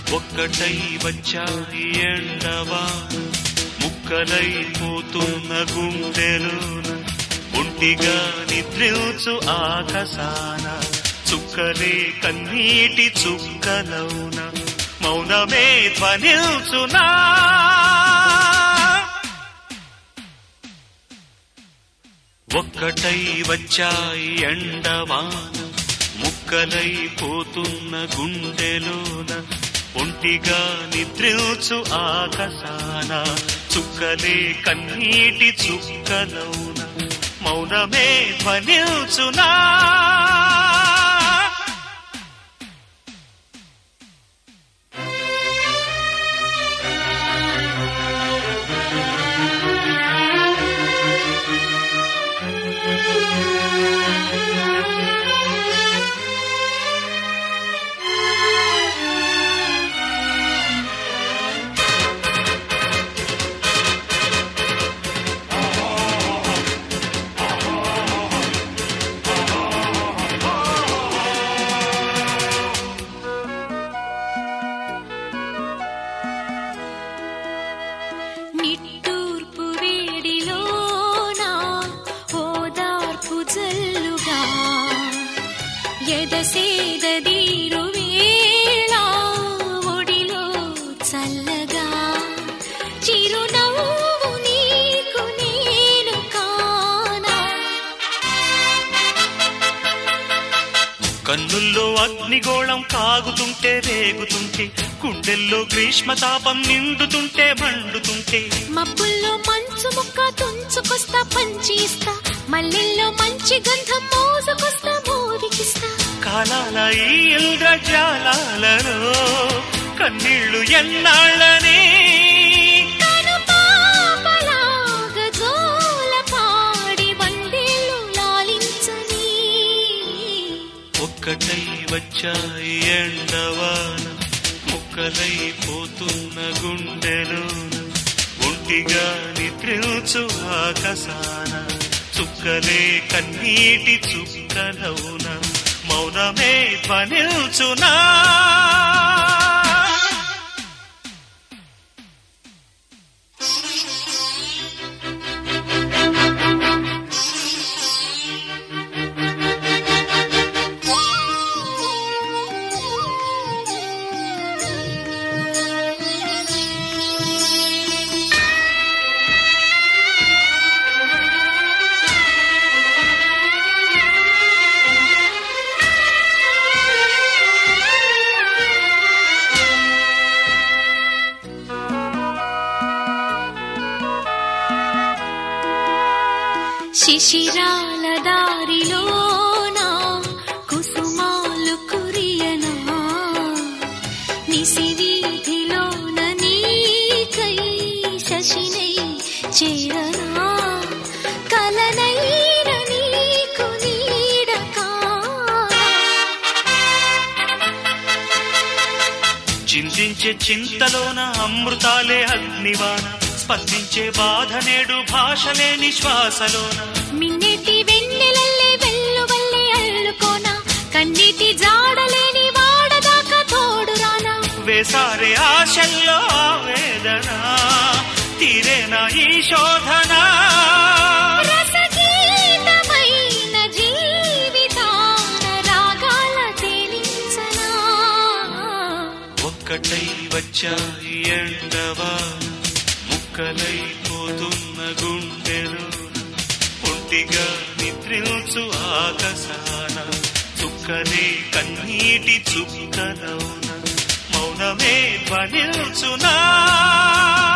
ఒక్కటై వచ్చాయి ఎండవా ముక్కలైపోతున్న గుండెలోన ఒంటిగా నిద్రించు ఆకాశాన చుక్కలే కన్నీటి చుక్కలౌన మౌనమే ధ్వనిల్చునా ఒక్కటై వచ్చాయి ఎండవాన ముక్కలైపోతున్న గుండెలోన ఒంటిగా నిద్రించు ఆకాశాన చుక్కలే కన్నీటి చుక్కలౌన మౌనమే ధ్వనిల్చునా నిట్టూర్పు వేడిలోన ఓదార్పు జల్లుగా ఎదసేదీరు వేళ ఒడిలో చల్లగా చిరునవ్వు నీకు నేను కానా కన్నుల్లో అగ్నిగోళం కాగుతుంటే రేగుతుంటే గుండెల్లో గ్రీష్మ తాపం నిండుతుంటే మండుతుంటే మబ్బుల్లో మంచు ముక్క తుంచుకొస్తా పంచిస్తా మల్లెల్లో మంచి గంధం మోసుకొస్తా మోదికిస్తా కాలాల ఈ ఇంద్రజాలలో కన్నీళ్లు ఎన్నాళ్ళని కను పాపలాగా జోల పాడి వందేళ్ళు లాలించని ఒక్కటై వచ్చాయి ఎండవాన ముక్కలైపోతున్న గుండెలోన ఒంటిగా నిద్రించు ఆకాశాన చుక్కలే కన్నీటి చుక్కలవున మౌనమే ధ్వనిల్చునా శిశిరాల దారిలోన కుసుమాలు కురియనా నిసి వీధిలోన నీకై శశినై చేరనా కలనైన నీకు నీడకా చింతించే చింతలోన అమృతాలే అగ్నివాన స్పందించే బాధ నేడు భాషలే నిశ్వాసలోన మిన్నెటి వెన్నెలల్లే వెల్లువల్లే అల్లుకోనా కన్నీటి జాడలేని వాడదాకా తోడురానా వేసారే ఆశల్లో ఆవేదన తీరేనా ఈ శోధన రసగీతమైన జీవితాన రాగాల తేలించనా ఒక్కటై వచ్చాయి ఎండవాన ముక్కలైపోతున్న గుండెలు ఒంటిగా నిద్రించు ఆకాశాన చుక్కలే కన్నీటి చుక్కలవున మౌనమే ధ్వనిల్చునా